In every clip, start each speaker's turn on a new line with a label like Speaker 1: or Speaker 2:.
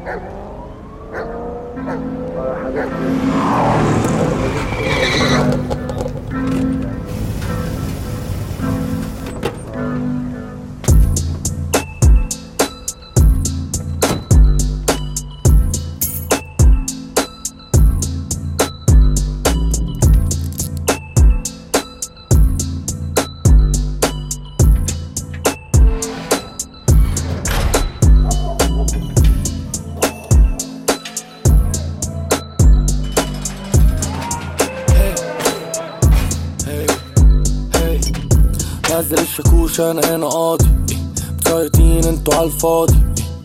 Speaker 1: نزل الشاكوش انا هنا قاضي مسيطين انتوا عالفاضي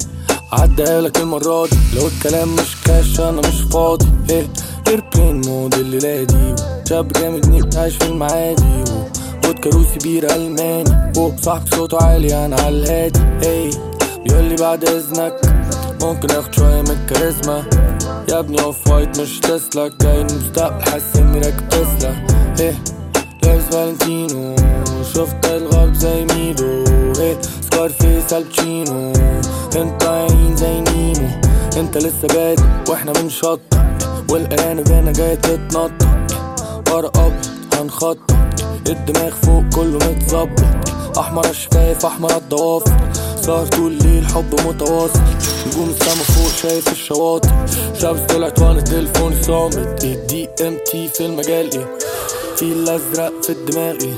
Speaker 1: عدها لك المرة دي لو الكلام مش كاش انا مش فاضي ايه ايربلين مود الليلة دي شاب جامد نيك عايش في المعادي فودكا روسي بير الماني صاحبي صوته عالي انا عالهادي ايه بيقول لي بعد اذنك ممكن اخد شوية من الكاريزما يا ابني اوف وايت مش تسلا جاي من المستقبل حاسس اني راكب تسلا ايه لابس فالنتينو شفت الغرب زي ميدو ايه سكار فيس الباتشينو انت عين زي نيمو انت لسه بادئ واحنا بنشطط والارانب هنا جاية تتنطط ورا ابيض هنخطط الدماغ فوق كله متظبط احمر الشفايف احمر الضوافر سهر طول الليل حب متواصل نجوم السما فوق شايف الشواطئ شمس طلعت وانا تليفوني صامت الدي ام تي في المجال ايه في الازرق في الدماغ ايه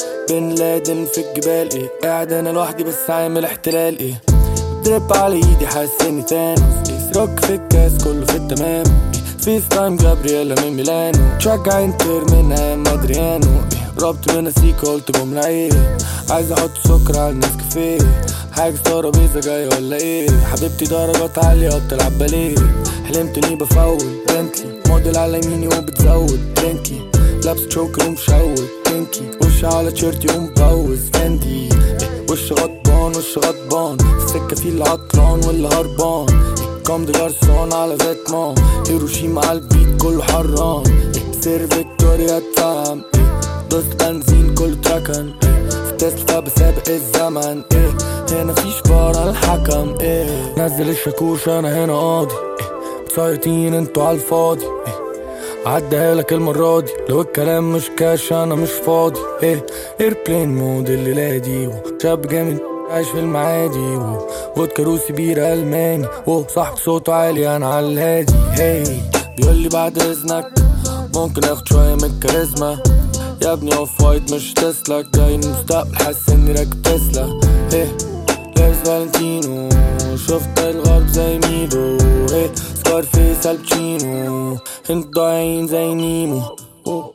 Speaker 1: بن لادن في الجبال ايه قاعد انا لوحدي بس عامل احتلال ايه درب على ايدي حاسس اني تانوس ايه روك في الكاس كله في التمام ايه فيس تايم جابرييلا من ميلانو تشجع انتر من ايام ادريانو ايه ربط من سيكا قلت جملة ايه عايز احط سكر على النسكافيه حاجة ترابيزة جاية ولا ايه حبيبتي درجات عالية بتلعب باليه حلمت اني بفول بنتلي موديل على يميني وبتزود درينكي لابس تشوكر ومشول بينكي وش على تيشيرتي ومبوز فاندي إيه، وش غضبان وش غضبان في السكة في اللي عطلان واللي هربان إيه، كام دي جارسون على فيتمان هيروشيما على البيت كله حران إيه، سير فيكتوريا تام دوست بنزين كله تركن في تسلا بسابق الزمن ايه هنا فيش بار الحكم ايه نزل الشاكوش انا هنا قاضي ايه مسيطين انتوا عالفاضي ايه عدها لك المرة دي لو الكلام مش كاش انا مش فاضي ايه ايربلين مود الليلة دي شاب جامد عايش في المعادي فودكا روسي بير الماني صاحب صوته عالي انا عالهادي هي بيقول لي بعد اذنك ممكن اخد شوية من الكاريزما يا ابني اوف وايت مش تسلا جاي من المستقبل حاسس اني راكب تسلا ايه لابس فالنتينو شفت الغرب زي ميدو ايه سكار فيس الباتشينو انت ضايعين زي نيمو أوه.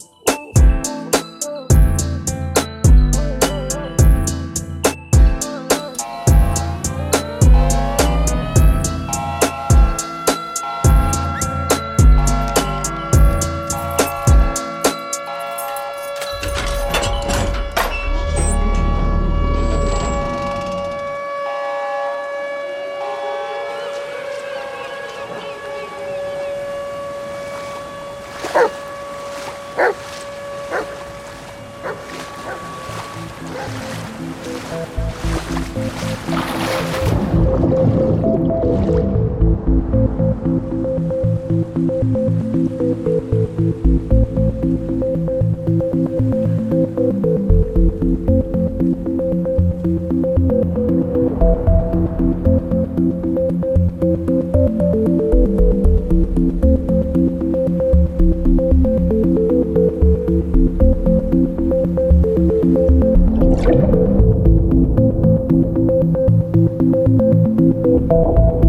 Speaker 2: Thank you.